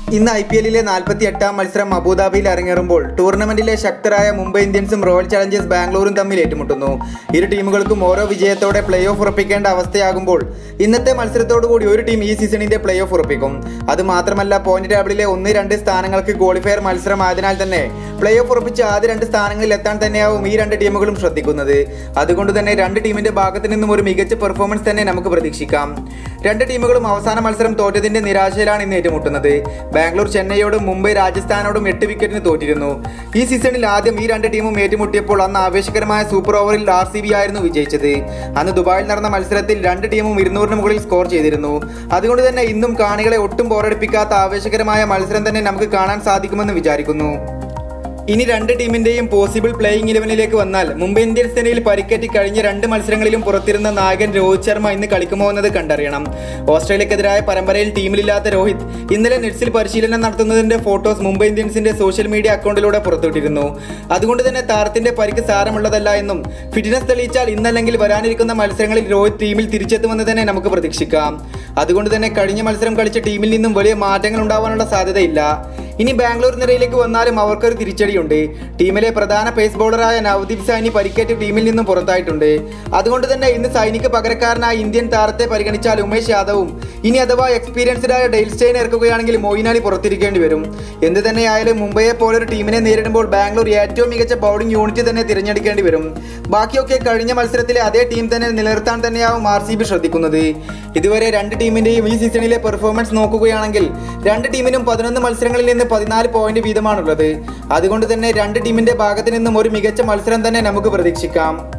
ഇന്ന് I P എല്ലിലെ നാൽപ്പത്തി എട്ടാം മത്സരം അബുദാബിയിൽ അരങ്ങേറുമ്പോൾ ടൂർണമെന്റിലെ ശക്തരായ മുംബൈ ഇന്ത്യൻസും റോയൽ ചലഞ്ചേഴ്സ് ബാംഗ്ലൂരും തമ്മിൽ ഏറ്റുമുട്ടുന്നു ഇരു ടീമുകൾക്കും ഓരോ വിജയത്തോടെ പ്ലേ ഓഫ് ഉറപ്പിക്കേണ്ട അവസ്ഥയാകുമ്പോൾ ഇന്നത്തെ മത്സരത്തോടുകൂടി ഒരു ടീം ഈ സീസണിന്റെ പ്ലേ ഓഫ് ഉറപ്പിക്കും അത് മാത്രമല്ല പോയിന്റ് ടേബിളിലെ ഒന്ന് രണ്ട് സ്ഥാനങ്ങൾക്ക് ക്വാളിഫയർ മത്സരമായതിനാൽ തന്നെ പ്ലേ ഓഫ് ഉറപ്പിച്ച് ആദ്യ രണ്ട് സ്ഥാനങ്ങളിൽ എത്താൻ തന്നെയാവും ഈ രണ്ട് ടീമുകളും ശ്രദ്ധിക്കുന്നത് അതുകൊണ്ട് തന്നെ രണ്ട് ടീമിന്റെ ഭാഗത്തു നിന്നും ഒരു മികച്ച പെർഫോമൻസ് തന്നെ നമുക്ക് പ്രതീക്ഷിക്കാം രണ്ട് ടീമുകളും അവസാന മത്സരം തോറ്റതിന്റെ നിരാശയിലാണ് ഇന്ന് ഏറ്റുമുട്ടുന്നത് ബാംഗ്ലൂർ ചെന്നൈയോടും മുംബൈ രാജസ്ഥാനോടും എട്ട് വിക്കറ്റിന് തോറ്റിരുന്നു ഈ സീസണിൽ ആദ്യം ഈ രണ്ട് ടീമും ഏറ്റുമുട്ടിയപ്പോൾ അന്ന് ആവേശകരമായ സൂപ്പർ ഓവറിൽ ആർ സി ബി ആയിരുന്നു വിജയിച്ചത് അന്ന് ദുബായിൽ നടന്ന മത്സരത്തിൽ രണ്ട് ടീമും ഇരുന്നൂറിന് മുകളിൽ സ്കോർ ചെയ്തിരുന്നു അതുകൊണ്ട് തന്നെ ഇന്നും കാണികളെ ഒട്ടും ബോറടിപ്പിക്കാത്ത ആവേശകരമായ മത്സരം തന്നെ നമുക്ക് കാണാൻ സാധിക്കുമെന്ന് വിചാരിക്കുന്നു ഇനി രണ്ട് ടീമിന്റെയും പോസിബിൾ പ്ലേയിങ് ഇലവനിലേക്ക് വന്നാൽ മുംബൈ ഇന്ത്യൻസ് നിരയിൽ പരിക്കേറ്റ് കഴിഞ്ഞ രണ്ട് മത്സരങ്ങളിലും പുറത്തിരുന്ന നായകൻ രോഹിത് ശർമ്മ ഇന്ന് കളിക്കുമോ എന്നത് കണ്ടറിയണം ഓസ്ട്രേലിയക്കെതിരായ പരമ്പരയിൽ ടീമിലില്ലാത്ത രോഹിത് ഇന്നലെ നെറ്റ്സിൽ പരിശീലനം നടത്തുന്നതിന്റെ ഫോട്ടോസ് മുംബൈ ഇന്ത്യൻസിന്റെ സോഷ്യൽ മീഡിയ അക്കൗണ്ടിലൂടെ പുറത്തുവിട്ടിരുന്നു അതുകൊണ്ട് തന്നെ താരത്തിന്റെ പരിക്ക് സാരമുള്ളതല്ല എന്നും ഫിറ്റ്നസ് തെളിയിച്ചാൽ ഇന്നല്ലെങ്കിൽ വരാനിരിക്കുന്ന മത്സരങ്ങളിൽ രോഹിത് ടീമിൽ തിരിച്ചെത്തുമെന്ന് തന്നെ നമുക്ക് പ്രതീക്ഷിക്കാം അതുകൊണ്ട് തന്നെ കഴിഞ്ഞ മത്സരം കളിച്ച ടീമിൽ നിന്നും വലിയ മാറ്റങ്ങൾ ഉണ്ടാവാനുള്ള സാധ്യതയില്ല ഇനി ബാംഗ്ലൂർ നിരയിലേക്ക് വന്നാലും അവർക്കൊരു തിരിച്ചടിയുണ്ട് ടീമിലെ പ്രധാന പേസ് ബോളറായ നവദീപ് സൈനി പരിക്കേറ്റ് ടീമിൽ നിന്നും പുറത്തായിട്ടുണ്ട് അതുകൊണ്ട് തന്നെ ഇന്ന് സൈനിക്ക് പകരക്കാരനായ ഇന്ത്യൻ താരത്തെ പരിഗണിച്ചാൽ ഉമേഷ് യാദവും ഇനി അഥവാ എക്സ്പീരിയൻസ്ഡ് ആയ ഡെയിൽ സ്റ്റെയിൻ ഇറക്കുകയാണെങ്കിൽ മൊയിൻ അലി പുറത്തിരിക്കേണ്ടി വരും എന്ത് തന്നെയായാലും മുംബൈയെ പോലൊരു ടീമിനെ നേരിടുമ്പോൾ ബാംഗ്ലൂർ ഏറ്റവും മികച്ച ബൗളിംഗ് യൂണിറ്റ് തന്നെ തിരഞ്ഞെടുക്കേണ്ടി വരും ബാക്കിയൊക്കെ കഴിഞ്ഞ മത്സരത്തിലെ അതേ ടീം തന്നെ നിലനിർത്താൻ തന്നെയാവും ആർ സി ബി ശ്രദ്ധിക്കുന്നത് ഇതുവരെ രണ്ട് ടീമിന്റെയും ഈ സീസണിലെ പെർഫോമൻസ് നോക്കുകയാണെങ്കിൽ രണ്ട് ടീമിനും പതിനൊന്ന് മത്സരങ്ങളിൽ നിന്ന് പതിനാല് പോയിന്റ് വീതമാണുള്ളത് അതുകൊണ്ട് തന്നെ രണ്ട് ടീമിന്റെ ഭാഗത്ത് നിന്നും ഒരു മികച്ച മത്സരം തന്നെ നമുക്ക് പ്രതീക്ഷിക്കാം